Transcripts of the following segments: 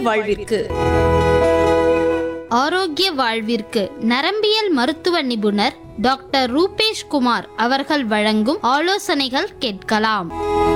வாழ்விற்கு ஆரோக்கிய வாழ்விற்கு நரம்பியல் மருத்துவ நிபுணர் டாக்டர் ரூபேஷ் குமார் அவர்கள் வழங்கும் ஆலோசனைகள் கேட்கலாம்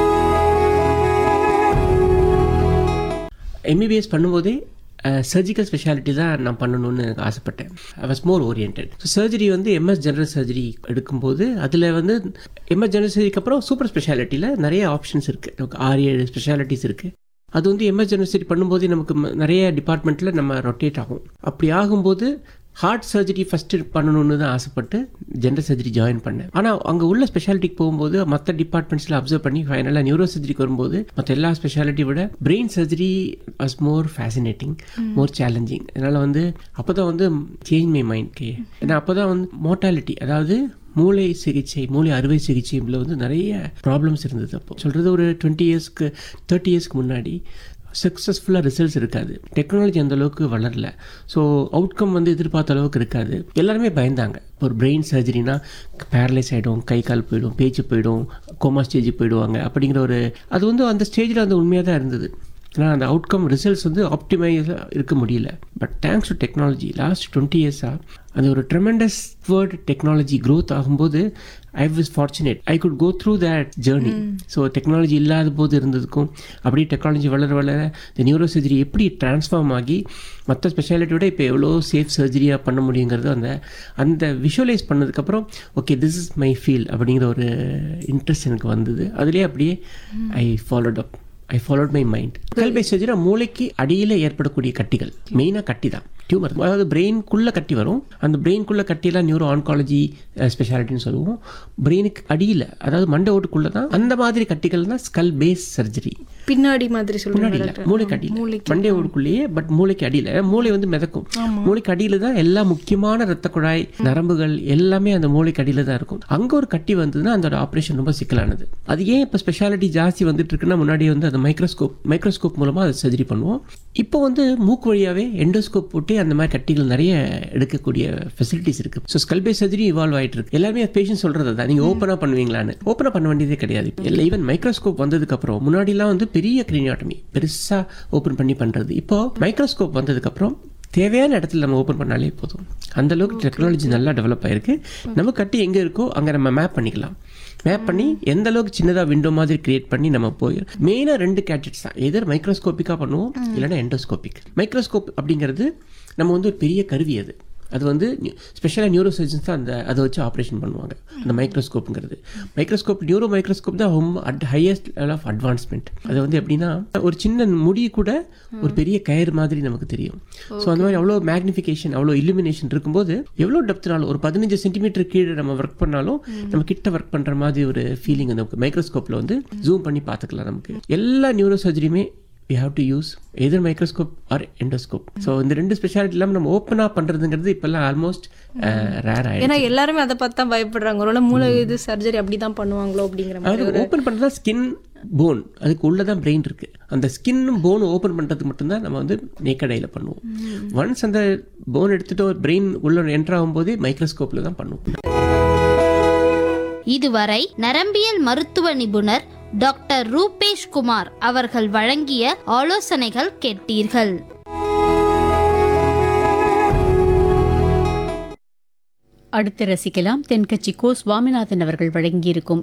எம்பிபிஎஸ் பண்ணும்போதே சர்ஜிக்கல் ஸ்பெஷாலிட்டி தான் நான் பண்ணணும்னு எனக்கு ஆசைப்பட்டேன் I was more oriented so surgery வந்து எம்எஸ் ஜெனரல் சர்ஜரி எடுக்கும்போது அதில் வந்து எம்எஸ் ஜெனரல் சர்ஜரிக்கு அப்புறம் சூப்பர் ஸ்பெஷாலிட்டியில் நிறைய ஆப்ஷன்ஸ் இருக்குது நமக்கு ஆறு ஏழு ஸ்பெஷாலிட்டிஸ் இருக்குது அது வந்து எம்எஸ் ஜெனரல் சர்ஜரி பண்ணும்போது நமக்கு ம- நிறைய டிபார்ட்மெண்ட்டில் நம்ம ரொட்டேட் ஆகும் அப்படி ஆகும்போது ஹார்ட் சர்ஜரி ஃபஸ்ட்டு பண்ணணும்னு தான் ஆசைப்பட்டு ஜென்ரல் சர்ஜரி ஜாயின் பண்ணேன் ஆனால் அங்கே உள்ள ஸ்பெஷாலிட்டிக்கு போகும்போது மற்ற டிபார்ட்மெண்ட்ஸில் அப்சர்வ் பண்ணி ஃபைனலாக நியூரோ சர்ஜரிக்கு வரும்போது மற்ற எல்லா ஸ்பெஷாலிட்டி விட brain surgery was more fascinating more challenging அதனால் வந்து அப்போ தான் வந்து சேஞ்ச் மை மைண்ட் கே ஏன்னா அப்போ தான் வந்து மோட்டாலிட்டி அதாவது மூளை சிகிச்சை மூளை அறுவை சிகிச்சையில் வந்து நிறைய ப்ராப்ளம்ஸ் இருந்தது அப்போ சொல்கிறது ஒரு டுவெண்ட்டி இயர்ஸ்க்கு தேர்ட்டி இயர்ஸ்க்கு முன்னாடி சக்ஸஸ்ஃபுல்லாக ரிசல்ட்ஸ் இருக்காது டெக்னாலஜி அந்த அளவுக்கு வளரல ஸோ அவுட்கம் வந்து எதிர்பார்த்த அளவுக்கு இருக்காது எல்லாருமே பயந்தாங்க இப்போ ஒரு பிரெயின் சர்ஜரினா பேரலைஸ் ஆகிடும் கை கால் போயிடும் பேச்சு போயிடும் கோமா ஸ்டேஜ் போயிடுவாங்க அப்படிங்கிற ஒரு அது வந்து அந்த ஸ்டேஜில் அந்த உண்மையாக தான் இருந்தது ஏன்னா அந்த அவுட்கம் ரிசல்ட்ஸ் வந்து ஆப்டிமைஸாக இருக்க முடியல but thanks to technology last twenty இயர்ஸாக அந்த ஒரு ட்ரெமெண்டஸ் வேர்ட் டெக்னாலஜி க்ரோத் ஆகும்போது I was fortunate I could go through that journey so technology இல்லாத போது இருந்ததுக்கும் அப்படியே டெக்னாலஜி வளர வளர இந்த நியூரோ சர்ஜரி எப்படி ட்ரான்ஸ்ஃபார்ம் ஆகி மற்ற ஸ்பெஷாலிட்டியோட இப்போ எவ்வளோ சேஃப் சர்ஜரியாக பண்ண முடியுங்கிறது அந்த அந்த விஷுவலைஸ் பண்ணதுக்கப்புறம் okay this is my feel அப்படிங்கிற ஒரு இன்ட்ரெஸ்ட் எனக்கு வந்தது அதுலேயே அப்படியே I followed up I followed my mind கல்பை சர்ஜரி மூளைக்கு அடியில் ஏற்படக்கூடிய கட்டிகள் மெயினாக கட்டி தான் டியூமர் அதாவது பிரெயின்குள்ளே கட்டி வரும் அந்த பிரெயின்குள்ளே கட்டியெல்லாம் நியூரோ ஆன்காலஜி ஸ்பெஷாலிட்டின்னு சொல்லுவோம் பிரெயினுக்கு அடியில் அதாவது மண்டை ஓட்டுக்குள்ளே தான் அந்த மாதிரி கட்டிகள் தான் ஸ்கல் பேஸ் சர்ஜரி பின்னாடி மாதிரி முன்னாடி சொல்லுங்க இல்லை மூளைக்கு அடியில் மண்டை ஓடுக்குள்ளேயே பட் மூளைக்கு அடியில் மூளை வந்து மிதக்கும் மூளைக்கு அடியில் தான் எல்லா முக்கியமான ரத்த குழாய் நரம்புகள் எல்லாமே அந்த மூளைக்கு அடியில் தான் இருக்கும் அங்கே ஒரு கட்டி வந்ததுன்னா அந்த ஆப்ரேஷன் ரொம்ப சிக்கலானது அது ஏன் இப்போ ஸ்பெஷாலிட்டி ஜாஸ்தி வந்துட்டு இருக்குன்னா முன்னாடி வந்து அந்த மைக்ரோஸ்கோப் மைக்ரோஸ்கோப் மூலமாக அதை சர்ஜரி பண்ணுவோம் இப்போ வந்து மூக்கு வழியாகவே எண்டோஸ்கோப் போட்டு அந்த மாதிரி கட்டிகள் நிறைய எடுக்கக்கூடிய ஃபெசிலிட்டிஸ் இருக்கு ஸோ ஸ்கல்பே சர்ஜரி இவால்வ் ஆயிட்டு இருக்கு எல்லாமே பேஷண்ட் சொல்றது தான் நீங்க ஓப்பனாக பண்ணுவீங்களான்னு ஓப்பனாக பண்ண வேண்டியதே கிடையாது இல்லை ஈவன் மைக்ரோஸ்கோப் வந்ததுக்கு அப்புறம் முன்னாடிலாம் வந்து பெரிய கிரினியாட்டமி பெருசா ஓப்பன் பண்ணி பண்றது இப்போ மைக்ரோஸ்கோப் வந்ததுக்கு அப்புறம் தேவையான இடத்துல நம்ம ஓப்பன் பண்ணாலே போதும் அந்த அளவுக்கு டெக்னாலஜி நல்லா டெவலப் ஆயிருக்கு நம்ம கட்டி எங்க இருக்கோ அங்க நம்ம மேப் பண்ணிக்கலாம் மேப் பண்ணி எந்த அளவுக்கு சின்னதாக விண்டோ மாதிரி கிரியேட் பண்ணி நம்ம போய் மெயினாக ரெண்டு கேட்ஜெட்ஸ் தான் எதர் மைக்ரோஸ்கோப்பிக்காக பண்ணுவோம் இல்லைன்னா எண்டோஸ்கோபிக் மைக்ரோஸ்கோப் அப்படிங்கிறது நம்ம வந்து ஒரு பெரிய கருவி அது அது வந்து ஸ்பெஷலாக நியூரோ சர்ஜன்ஸ் தான் அந்த அதை வச்சு ஆப்ரேஷன் பண்ணுவாங்க அந்த மைக்ரோஸ்கோப்புங்கிறது மைக்ரோஸ்கோப் நியூரோ மைக்ரோஸ்கோப் தான் ரொம்ப at highest level of advancement அது வந்து எப்படின்னா ஒரு சின்ன முடி கூட ஒரு பெரிய கயிறு மாதிரி நமக்கு தெரியும் ஸோ அந்த மாதிரி அவ்வளோ மேக்னிஃபிகேஷன் அவ்வளோ இலுமினேஷன் இருக்கும்போது எவ்வளோ டெப்த்னாலும் ஒரு பதினஞ்சு சென்டிமீட்டர் கீழே நம்ம ஒர்க் பண்ணாலும் நம்ம கிட்ட ஒர்க் பண்ணுற மாதிரி ஒரு ஃபீலிங் அந்த மைக்ரோஸ்கோப்பில் வந்து ஜூம் பண்ணி பார்த்துக்கலாம் நமக்கு எல்லா நியூரோ சர்ஜரியுமே we have to use either microscope or endoscope so இந்த ரெண்டு ஸ்பெஷாலிட்டி இல்லாமல் நம்ம ஓப்பனாக பண்ணுறதுங்கிறது இப்போல்லாம் ஆல்மோஸ்ட் ரேர் ஆயிடுச்சு ஏன்னா எல்லாருமே அதை பார்த்து தான் பயப்படுறாங்க ஒருவேளை மூளை இது சர்ஜரி அப்படி தான் பண்ணுவாங்களோ அப்படிங்கிற மாதிரி அது ஓப்பன் பண்ணுறதா ஸ்கின் போன் அதுக்கு உள்ளே தான் பிரெயின் இருக்கு அந்த ஸ்கின்னும் போன் ஓப்பன் பண்ணுறதுக்கு மட்டும்தான் நம்ம வந்து நேக்கடையில் பண்ணுவோம் ஒன்ஸ் அந்த போன் எடுத்துட்டு ஒரு பிரெயின் உள்ள என்டர் ஆகும்போதே மைக்ரோஸ்கோப்பில் தான் பண்ணுவோம் இதுவரை நரம்பியல் மருத்துவ நிபுணர் டாக்டர் ரூபேஷ் குமார் அவர்கள் வழங்கிய ஆலோசனைகள் கேட்டீர்கள் அடுத்து ரசிக்கலாம் தென்கட்சி கோ சுவாமிநாதன் அவர்கள் வழங்கியிருக்கும்